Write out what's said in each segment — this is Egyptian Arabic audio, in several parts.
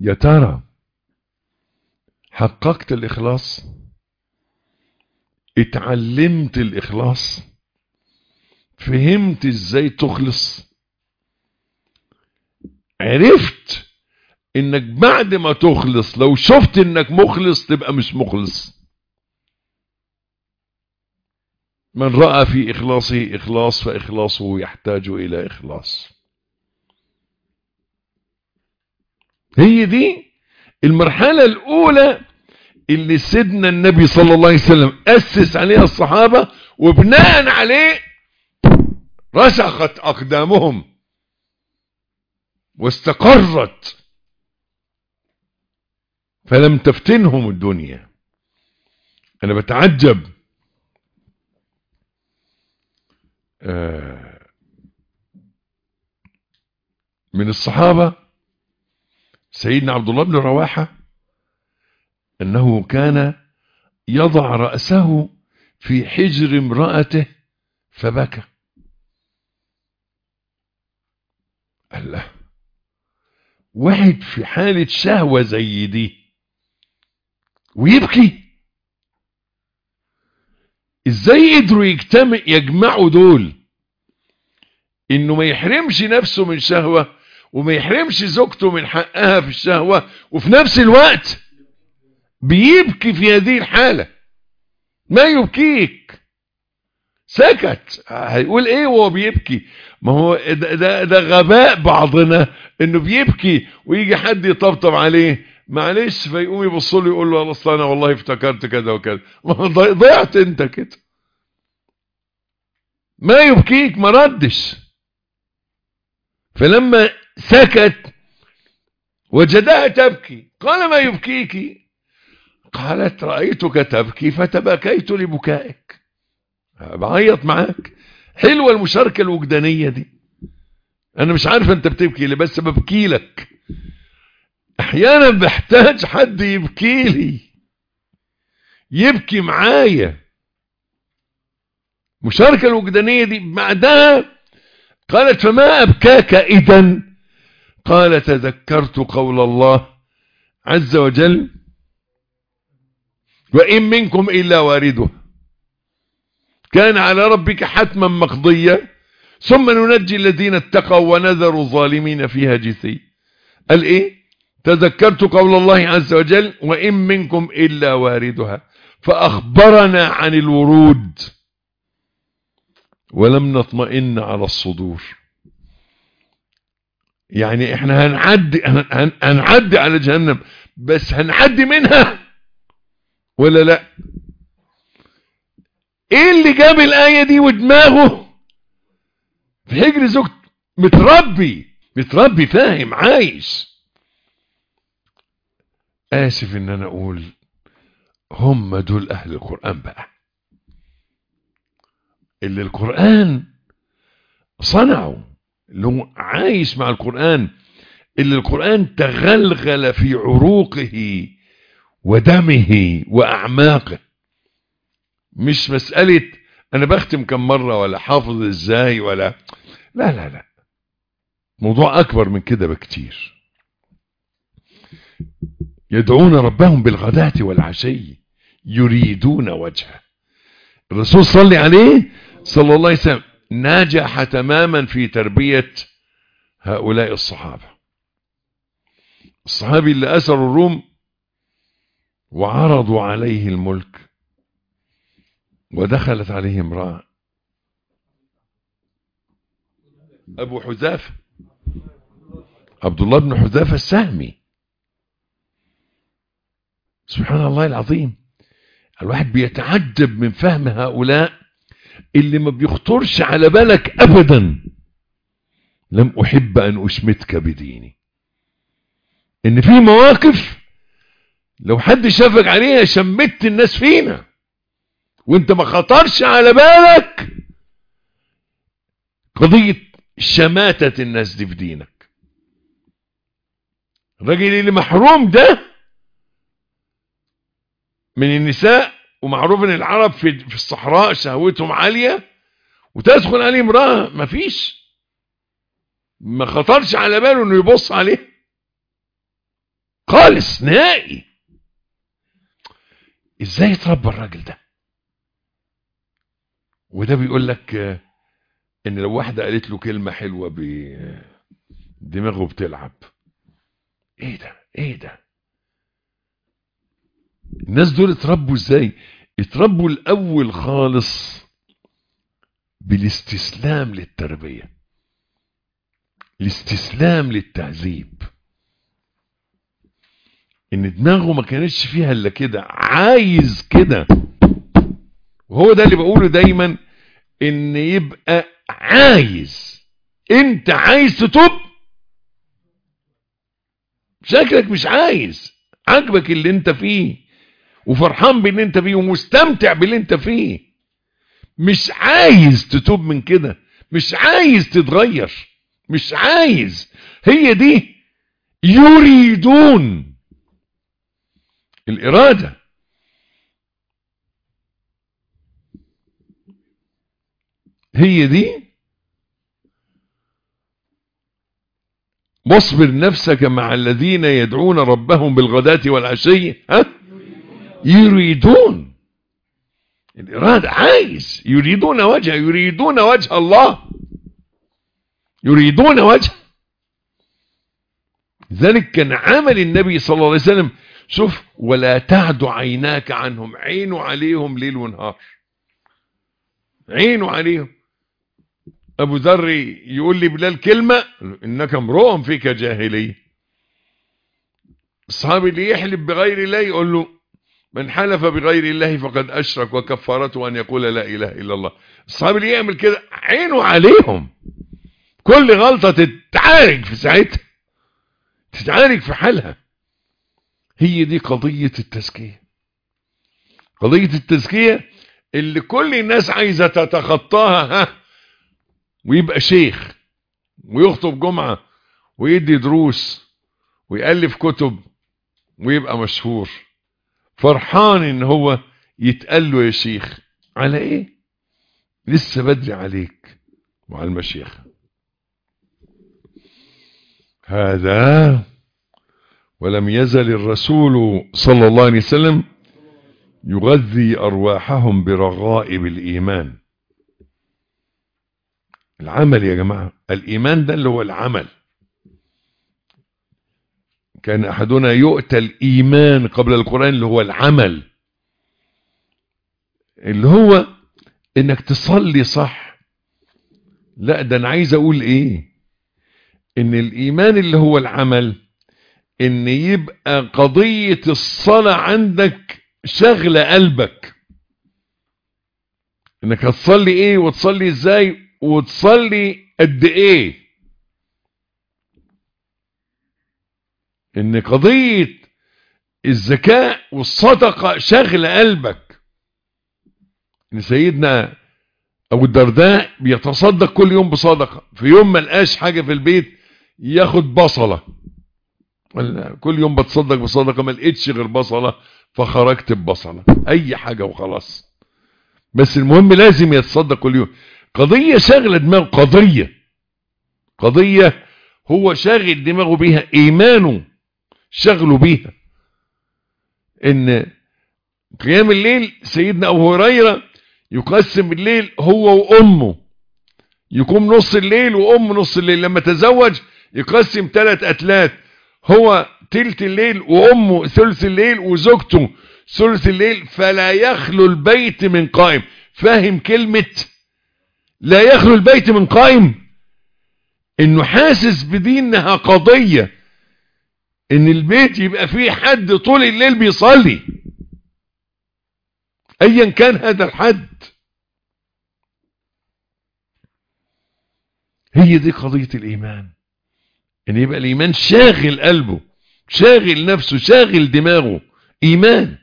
يا ترى حققت الإخلاص اتعلمت الإخلاص فهمت ازاي تخلص عرفت انك بعد ما تخلص لو شفت انك مخلص تبقى مش مخلص من رأى في إخلاصه إخلاص فإخلاصه يحتاج إلى إخلاص هي دي المرحلة الأولى اللي سيدنا النبي صلى الله عليه وسلم أسس عليها الصحابة وبناء عليه رسخت أقدامهم واستقرت فلم تفتنهم الدنيا أنا بتعجب من الصحابة سيدنا عبد الله بن رواحة أنه كان يضع رأسه في حجر امرأته فبكى الله واحد في حالة شهوة زي دي ويبكي ازاي قدروا يجتمع يجمعوا دول انه ما يحرمش نفسه من شهوة وما يحرمش زوجته من حقها في الشهوة وفي نفس الوقت بيبكي في هذه الحالة ما يبكيك سكت هيقول ايه وهو بيبكي ما هو ده, ده, ده غباء بعضنا انه بيبكي ويجي حد يطبطب عليه معلش فيقوم يبص له يقول له اصل انا والله افتكرت كذا وكذا ما ضيعت انت كده ما يبكيك ما ردش فلما سكت وجدها تبكي قال ما يبكيك قالت رأيتك تبكي فتبكيت لبكائك بعيط معاك حلوة المشاركة الوجدانية دي انا مش عارف انت بتبكي لي بس ببكي لك احيانا بحتاج حد يبكي لي يبكي معايا مشاركة الوجدانية دي بعدها قالت فما ابكاك اذا قال تذكرت قول الله عز وجل وان منكم الا وارده كان على ربك حتما مقضيا ثم ننجي الذين اتقوا ونذر الظالمين فيها جثي قال ايه تذكرت قول الله عز وجل وإن منكم إلا واردها فأخبرنا عن الورود ولم نطمئن على الصدور يعني احنا هنعدي هنعدي على جهنم بس هنعدي منها ولا لا ايه اللي جاب الآية دي ودماغه في حجر زوجته متربي متربي فاهم عايش آسف إن أنا أقول هم دول أهل القرآن بقى اللي القرآن صنعوا اللي هو عايش مع القرآن اللي القرآن تغلغل في عروقه ودمه وأعماقه مش مسألة أنا بختم كم مرة ولا حافظ إزاي ولا لا لا لا موضوع أكبر من كده بكتير يدعون ربهم بالغداة والعشي يريدون وجهه الرسول صلى عليه صلى الله عليه وسلم نجح تماما في تربية هؤلاء الصحابة الصحابي اللي أسروا الروم وعرضوا عليه الملك ودخلت عليه امرأة أبو حذافة عبد الله بن حذافة السهمي سبحان الله العظيم الواحد بيتعجب من فهم هؤلاء اللي ما بيخطرش على بالك ابدا لم احب ان اشمتك بديني ان في مواقف لو حد شافك عليها شمت الناس فينا وانت ما خطرش على بالك قضية شماتة الناس دي في دينك الراجل اللي محروم ده من النساء ومعروف ان العرب في في الصحراء شهوتهم عاليه وتدخل عليه امراه مفيش ما خطرش على باله انه يبص عليه خالص نهائي ازاي يتربى الراجل ده وده بيقول لك آه، ان لو واحدة قالت له كلمة حلوة ب- دماغه بتلعب ايه ده ايه ده الناس دول اتربوا ازاي اتربوا الاول خالص بالاستسلام للتربية الاستسلام للتعذيب ان دماغه ما كانتش فيها الا كده عايز كده وهو ده اللي بقوله دايما ان يبقى عايز انت عايز تتوب شكلك مش عايز عاجبك اللي انت فيه وفرحان باللي انت فيه ومستمتع باللي انت فيه مش عايز تتوب من كده مش عايز تتغير مش عايز هي دي يريدون الإرادة هي دي واصبر نفسك مع الذين يدعون ربهم بالغداة والعشي ها يريدون الإرادة عايز يريدون وجه يريدون وجه الله يريدون وجه ذلك كان عمل النبي صلى الله عليه وسلم شوف ولا تعد عيناك عنهم عينه عليهم ليل ونهار عينه عليهم ابو ذر يقول لي بلال كلمة انك امرؤ فيك جاهلية الصحابي اللي يحلف بغير الله يقول له من حلف بغير الله فقد اشرك وكفارته ان يقول لا اله الا الله الصحابي اللي يعمل كده عينه عليهم كل غلطة تتعارك في ساعتها تتعارك في حالها هي دي قضية التزكية قضية التزكية اللي كل الناس عايزة تتخطاها ها ويبقى شيخ ويخطب جمعة ويدي دروس ويألف كتب ويبقى مشهور فرحان ان هو يتقال له يا شيخ على ايه لسه بدري عليك وعلى المشيخ هذا ولم يزل الرسول صلى الله عليه وسلم يغذي أرواحهم برغائب الإيمان العمل يا جماعة الإيمان ده اللي هو العمل كان أحدنا يؤتى الإيمان قبل القرآن اللي هو العمل اللي هو إنك تصلي صح لا ده أنا عايز أقول إيه إن الإيمان اللي هو العمل إن يبقى قضية الصلاة عندك شغلة قلبك إنك هتصلي إيه وتصلي إزاي وتصلي قد إيه ان قضية الزكاة والصدقة شغل قلبك ان سيدنا ابو الدرداء بيتصدق كل يوم بصدقة في يوم ما لقاش حاجة في البيت ياخد بصلة كل يوم بتصدق بصدقة ما لقيتش غير بصلة فخرجت ببصلة اي حاجة وخلاص بس المهم لازم يتصدق كل يوم قضية شغلة دماغه قضية قضية هو شاغل دماغه بيها ايمانه شغلوا بيها ان قيام الليل سيدنا ابو هريرة يقسم الليل هو وامه يقوم نص الليل وام نص الليل لما تزوج يقسم ثلاث اتلات هو تلت الليل وامه ثلث الليل وزوجته ثلث الليل فلا يخلو البيت من قائم فاهم كلمة لا يخلو البيت من قائم انه حاسس بدي انها قضية ان البيت يبقى فيه حد طول الليل بيصلي ايا كان هذا الحد هي دي قضية الايمان ان يبقى الايمان شاغل قلبه شاغل نفسه شاغل دماغه ايمان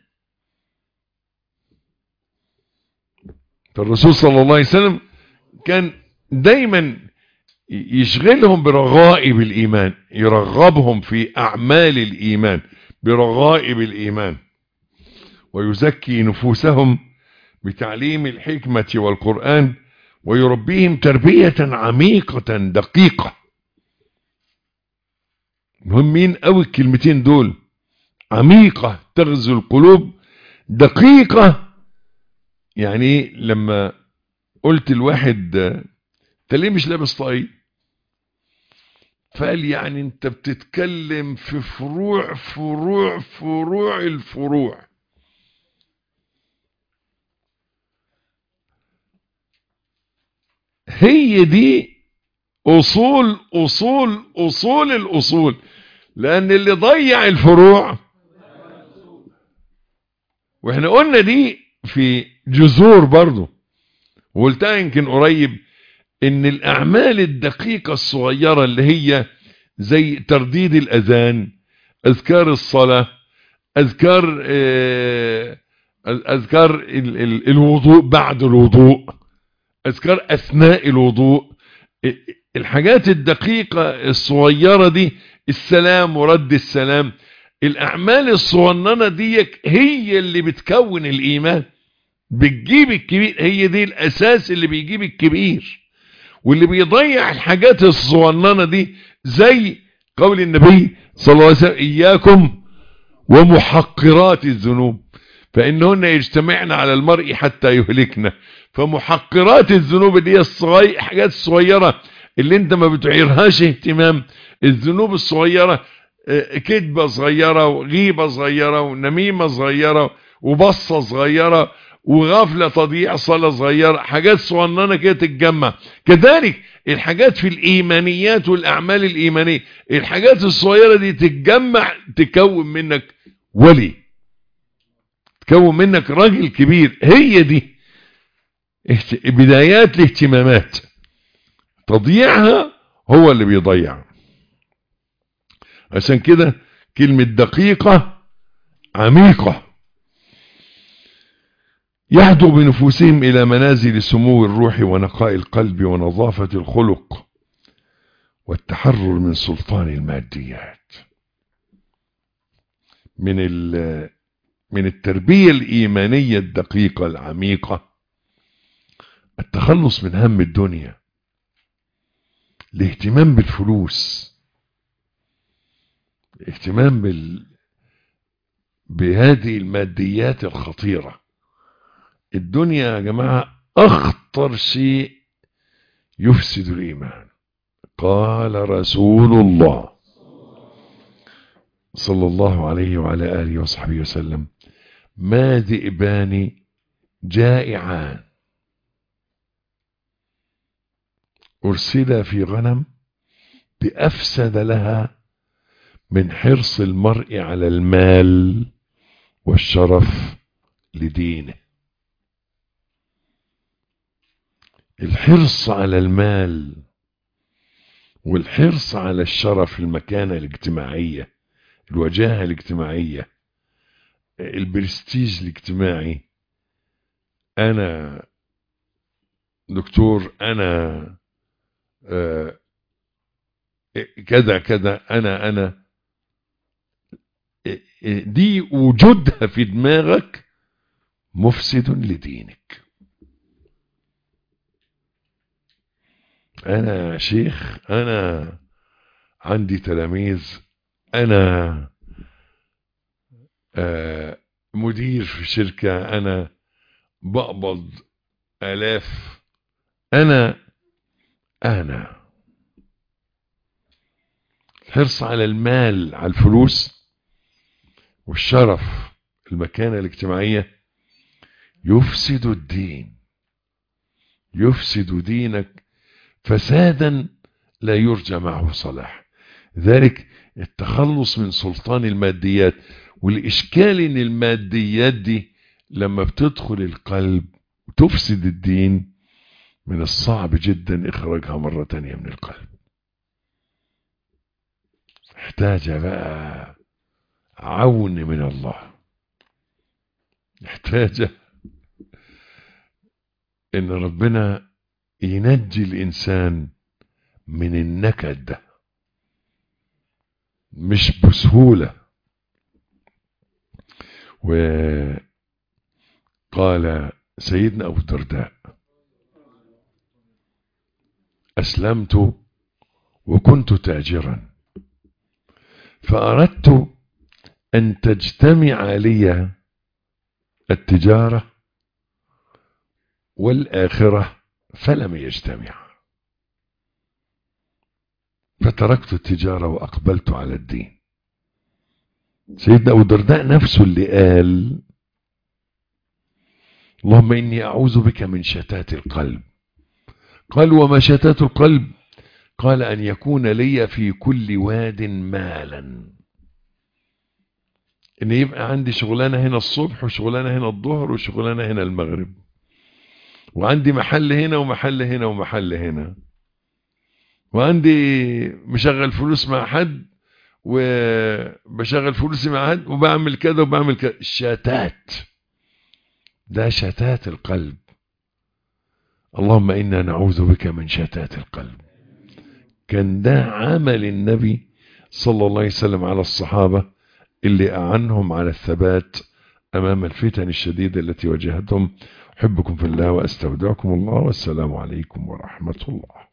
فالرسول صلى الله عليه وسلم كان دايما يشغلهم برغائب الإيمان يرغبهم في أعمال الإيمان برغائب الإيمان ويزكي نفوسهم بتعليم الحكمة والقرآن ويربيهم تربية عميقة دقيقة مهمين قوي الكلمتين دول عميقة تغزو القلوب دقيقة يعني لما قلت الواحد انت ليه مش لابس طاقية فقال يعني انت بتتكلم في فروع فروع فروع الفروع هي دي اصول اصول اصول الاصول لان اللي ضيع الفروع واحنا قلنا دي في جذور برضو وقلتها يمكن قريب ان الاعمال الدقيقة الصغيرة اللي هي زي ترديد الاذان اذكار الصلاة اذكار اذكار الوضوء بعد الوضوء اذكار اثناء الوضوء الحاجات الدقيقة الصغيرة دي السلام ورد السلام الاعمال الصغننة دي هي اللي بتكون الايمان بتجيب الكبير هي دي الاساس اللي بيجيب الكبير واللي بيضيع الحاجات الصغننة دي زي قول النبي صلى الله عليه وسلم اياكم ومحقرات الذنوب فانهن يجتمعن على المرء حتى يهلكنا فمحقرات الذنوب اللي هي الصغير حاجات صغيرة اللي انت ما بتعيرهاش اهتمام الذنوب الصغيرة كذبة صغيرة وغيبة صغيرة ونميمة صغيرة وبصة صغيرة وغفلة تضييع صلاة صغيرة حاجات صغننة كده تتجمع كذلك الحاجات في الإيمانيات والأعمال الإيمانية الحاجات الصغيرة دي تتجمع تكون منك ولي تكون منك راجل كبير هي دي بدايات الاهتمامات تضييعها هو اللي بيضيع عشان كده كلمة دقيقة عميقة يهدوا بنفوسهم إلى منازل سمو الروح ونقاء القلب ونظافة الخلق والتحرر من سلطان الماديات من من التربية الإيمانية الدقيقة العميقة التخلص من هم الدنيا الاهتمام بالفلوس الاهتمام بال بهذه الماديات الخطيرة الدنيا يا جماعة أخطر شيء يفسد الإيمان قال رسول الله صلى الله عليه وعلى آله وصحبه وسلم ما ذئبان جائعان أرسل في غنم بأفسد لها من حرص المرء على المال والشرف لدينه الحرص على المال والحرص على الشرف المكانة الاجتماعية الوجاهة الاجتماعية البرستيج الاجتماعي انا دكتور انا آه كذا كذا انا انا دي وجودها في دماغك مفسد لدينك انا شيخ انا عندي تلاميذ انا آه مدير في شركة انا بقبض الاف انا انا الحرص على المال على الفلوس والشرف المكانة الاجتماعية يفسد الدين يفسد دينك فسادا لا يرجى معه صلاح ذلك التخلص من سلطان الماديات والإشكال ان الماديات دي لما بتدخل القلب وتفسد الدين من الصعب جدا إخراجها مرة تانية من القلب احتاج بقى عون من الله احتاج ان ربنا ينجي الانسان من النكد ده مش بسهولة وقال سيدنا ابو الدرداء اسلمت وكنت تاجرا فاردت أن تجتمع لي التجارة والآخرة فلم يجتمع فتركت التجارة وأقبلت على الدين سيدنا أبو الدرداء نفسه اللي قال اللهم إني أعوذ بك من شتات القلب قال وما شتات القلب قال أن يكون لي في كل واد مالا ان يبقى عندي شغلانة هنا الصبح وشغلانة هنا الظهر وشغلانة هنا المغرب وعندي محل هنا ومحل هنا ومحل هنا وعندي مشغل فلوس مع حد وبشغل فلوسي مع حد وبعمل كذا وبعمل كذا شتات ده شتات القلب اللهم إنا نعوذ بك من شتات القلب كان ده عمل النبي صلى الله عليه وسلم على الصحابة اللي أعنهم على الثبات أمام الفتن الشديدة التي واجهتهم أحبكم في الله وأستودعكم الله والسلام عليكم ورحمة الله